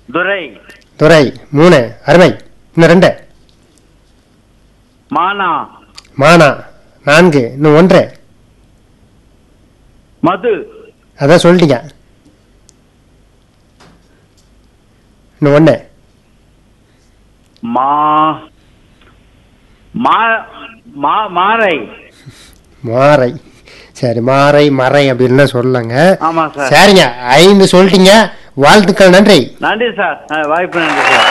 துரை துரை மூணு அருமை இன்னும் ரெண்டு மானா மானா நான்கு இன்னும் ஒன்று மது அதான் சொல்லிட்டீங்க இன்னும் ஒன்று மா மா மா மாறை மாறை சரி மாறை மறை அப்படின்னு சொல்லலாங்க ஆமா சார் சரிங்க ஐந்து சொல்லிட்டீங்க வாழ்த்துக்கள் நன்றி நன்றி சார் அஹ், வாய்ப்பு நன்றி சார்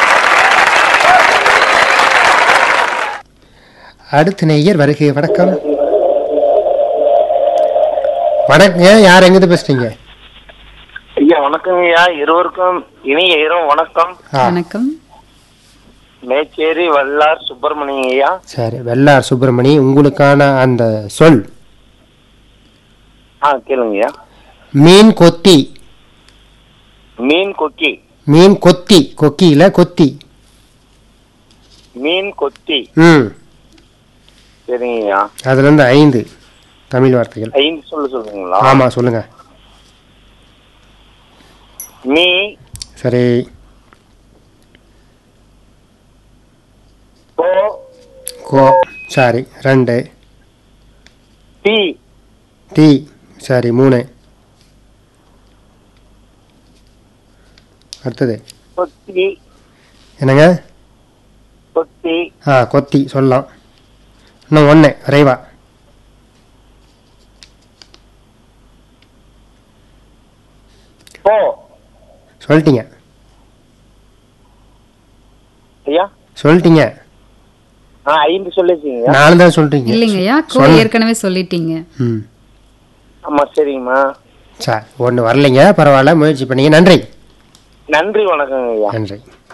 அடுத்த நேயர் வருகை வணக்கம் வணக்கங்க யார் எங்கிருந்து பேசுறீங்க ஐயா வணக்கம் ஐயா இருவருக்கும் இனிய இரவு வணக்கம் ஆ வணக்கம் மேச்சேரி வல்லார் சுப்பிரமணியம் ஐயா சரி வெள்ளார் சுப்பிரமணி உங்களுக்கான அந்த சொல் ஆ கேளுங்கய்யா மீன் கொத்தி மீன் கொக்கி மீன் கொத்தி கொக்கியில கொத்தி மீன் கொத்தி ம் சரிங்கய்யா அதுல இருந்து ஐந்து தமிழ் வார்த்தைகள் ஐந்து சொல்ல சொல்றீங்களா ஆமா சொல்லுங்க மீ சரி கோ கோ சரி ரெண்டு டி டீ சரி மூணு அடுத்தது கொத்தி என்னங்க கொத்தி ஆ கொத்தி சொல்லலாம் இன்னும் ஒன்று விரைவா கோ சொல்லிட்டீங்க ஐயா சொல்லிட்டீங்க ஆ ஐந்து சொல்லிருக்கீங்க நாலு தான் சொல்லிட்டீங்க இல்லைங்கய்யா கோ சொல்லு. ஏற்கனவே சொல்லிட்டீங்க ம் ஆமா சரிங்கம்மா சரி ஒன்று வரலைங்க பரவாயில்ல முயற்சி பண்ணீங்க நன்றி நன்றி வணக்கங்க ஐயா நன்றி